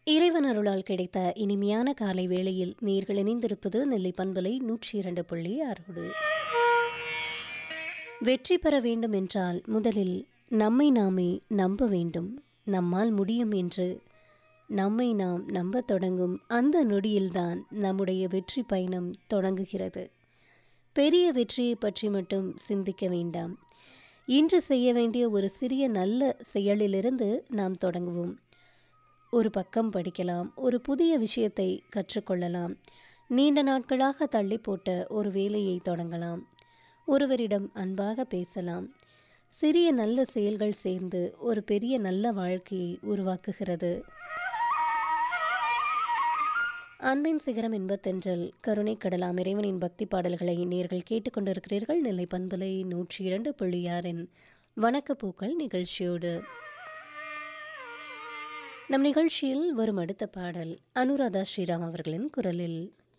இறைவன் அருளால் கிடைத்த இனிமையான காலை வேளையில் நீர்கள் இணைந்திருப்பது நெல்லை பண்பலை நூற்றி இரண்டு புள்ளி ஆறோடு வெற்றி பெற வேண்டும் என்றால் முதலில் நம்மை நாமே நம்ப வேண்டும் நம்மால் முடியும் என்று நம்மை நாம் நம்பத் தொடங்கும் அந்த நொடியில்தான் நம்முடைய வெற்றி பயணம் தொடங்குகிறது பெரிய வெற்றியை பற்றி மட்டும் சிந்திக்க வேண்டாம் இன்று செய்ய வேண்டிய ஒரு சிறிய நல்ல செயலிலிருந்து நாம் தொடங்குவோம் ஒரு பக்கம் படிக்கலாம் ஒரு புதிய விஷயத்தை கற்றுக்கொள்ளலாம் நீண்ட நாட்களாக தள்ளி போட்ட ஒரு வேலையை தொடங்கலாம் ஒருவரிடம் அன்பாக பேசலாம் சிறிய நல்ல செயல்கள் சேர்ந்து ஒரு பெரிய நல்ல வாழ்க்கையை உருவாக்குகிறது அன்பின் சிகரம் என்பத்தென்றல் கருணை கடலாம் இறைவனின் பக்தி பாடல்களை நேர்கள் கேட்டுக்கொண்டிருக்கிறீர்கள் நெல்லை பண்பலை நூற்றி இரண்டு புள்ளியாரின் வணக்கப்பூக்கள் நிகழ்ச்சியோடு நம் நிகழ்ச்சியில் வரும் அடுத்த பாடல் அனுராதா ஸ்ரீராம் அவர்களின் குரலில்